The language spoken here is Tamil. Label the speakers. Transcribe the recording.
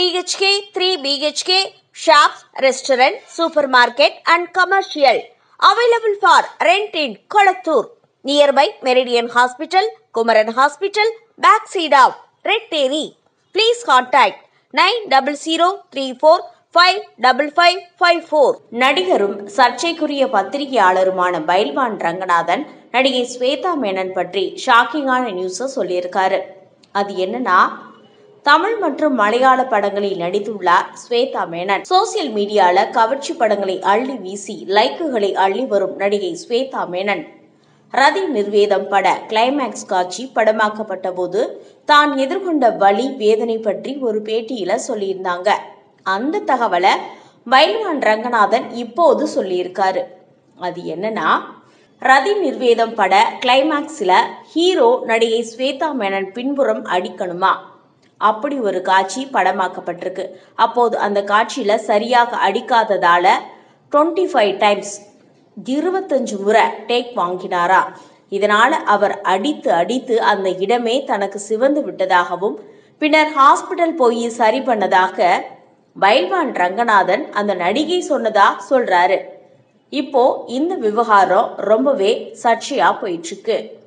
Speaker 1: BHK, 3 BHK, shops, restaurant, supermarket and commercial available for rent in Kolattur nearby Meridian Hospital, Kumaran Hospital, backside of Red Terry. Please contact 90034555554. நடிகரும் சர்ச்சைக்குரிய பத்திரிகையாளருமான பைல்வான் ரங்கநாதன் நடிகை ஸ்வேதா மேனன் பற்றி ஷாக்கிங்கான நியூஸை சொல்லியிருக்காரு அது என்னன்னா தமிழ் மற்றும் மலையாள படங்களில் நடித்துள்ளார் ஸ்வேதா மேனன் சோசியல் மீடியால கவர்ச்சி படங்களை அள்ளி வீசி லைக்குகளை அள்ளி வரும் நடிகை ஸ்வேதா மேனன் ரதி நிர்வேதம் பட கிளைமேக்ஸ் காட்சி படமாக்கப்பட்ட போது தான் எதிர்கொண்ட வலி வேதனை பற்றி ஒரு பேட்டியில சொல்லியிருந்தாங்க அந்த தகவலை பைல்வான் ரங்கநாதன் இப்போது சொல்லியிருக்காரு அது என்னன்னா ரதி நிர்வேதம் பட கிளைமேக்ஸில் ஹீரோ நடிகை ஸ்வேதா மேனன் பின்புறம் அடிக்கணுமா அப்படி ஒரு காட்சி படமாக்கப்பட்டிருக்கு அப்போது அந்த காட்சியில சரியாக அடிக்காததால டுவெண்ட்டி ஃபைவ் டைம்ஸ் இருபத்தஞ்சு முறை டேக் வாங்கினாரா இதனால அவர் அடித்து அடித்து அந்த இடமே தனக்கு சிவந்து விட்டதாகவும் பின்னர் ஹாஸ்பிட்டல் போய் சரி பண்ணதாக பைல்வான் ரங்கநாதன் அந்த நடிகை சொன்னதா சொல்றாரு இப்போ இந்த விவகாரம் ரொம்பவே சர்ச்சையா போயிட்டு இருக்கு